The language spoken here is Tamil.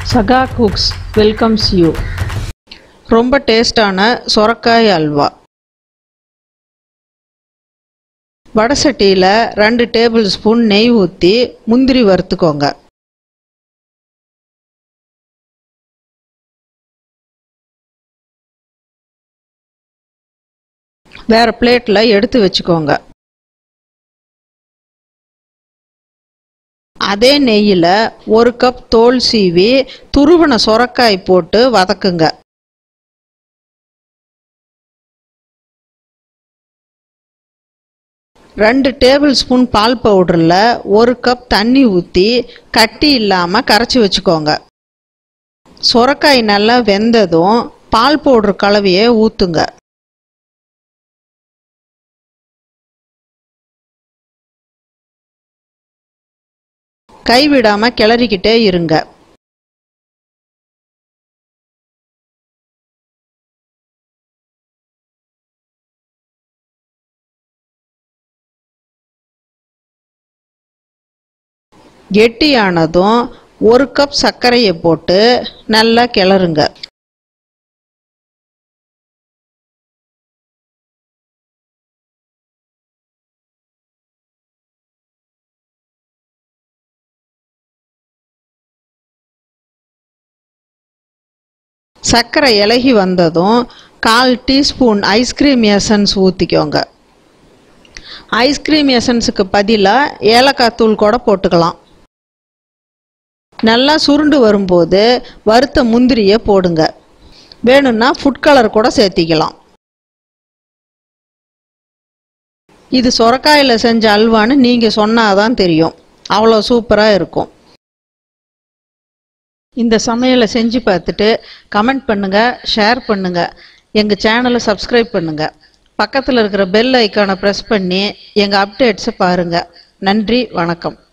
சகா குக்ஸ் வெல்கம்ஸ் யூ ரொம்ப டேஸ்டான சொரக்காய் அல்வா வடை சட்டியில் ரெண்டு டேபிள் ஸ்பூன் நெய் ஊற்றி முந்திரி வறுத்துக்கோங்க வேற பிளேட்டில் எடுத்து வச்சுக்கோங்க அதே நெய்யில் ஒரு கப் தோல் சீவி துருவன சொரக்காய் போட்டு வதக்குங்க ரெண்டு டேபிள் ஸ்பூன் பால் பவுடரில் ஒரு கப் தண்ணி ஊற்றி கட்டி இல்லாமல் கரைச்சி வச்சுக்கோங்க சொரக்காய் நல்லா வெந்ததும் பால் பவுடர் கலவையை ஊற்றுங்க கைவிடாம கிளறிக்கிட்டே இருங்க கெட்டியானதும் ஒரு கப் சர்க்கரையை போட்டு நல்லா கிளறுங்க சர்க்கரை இலகி வந்ததும் கால் டீஸ்பூன் ஐஸ்கிரீம் எசன்ஸ் ஊற்றிக்கோங்க ஐஸ்கிரீம் எசன்ஸுக்கு பதிலாக ஏலக்காய் தூள் கூட போட்டுக்கலாம் நல்லா சுருண்டு வரும்போது வறுத்த முந்திரியை போடுங்க வேணும்னா ஃபுட் கலர் கூட சேர்த்திக்கலாம் இது சொரக்காயில் செஞ்ச அல்வான்னு நீங்கள் சொன்னாதான் தெரியும் அவ்வளோ சூப்பராக இருக்கும் இந்த சமையலை செஞ்சு பார்த்துட்டு கமெண்ட் பண்ணுங்கள் ஷேர் பண்ணுங்கள் எங்கள் சேனலை சப்ஸ்கிரைப் பண்ணுங்கள் பக்கத்தில் இருக்கிற பெல் ஐக்கானை ப்ரெஸ் பண்ணி எங்கள் அப்டேட்ஸை பாருங்கள் நன்றி வணக்கம்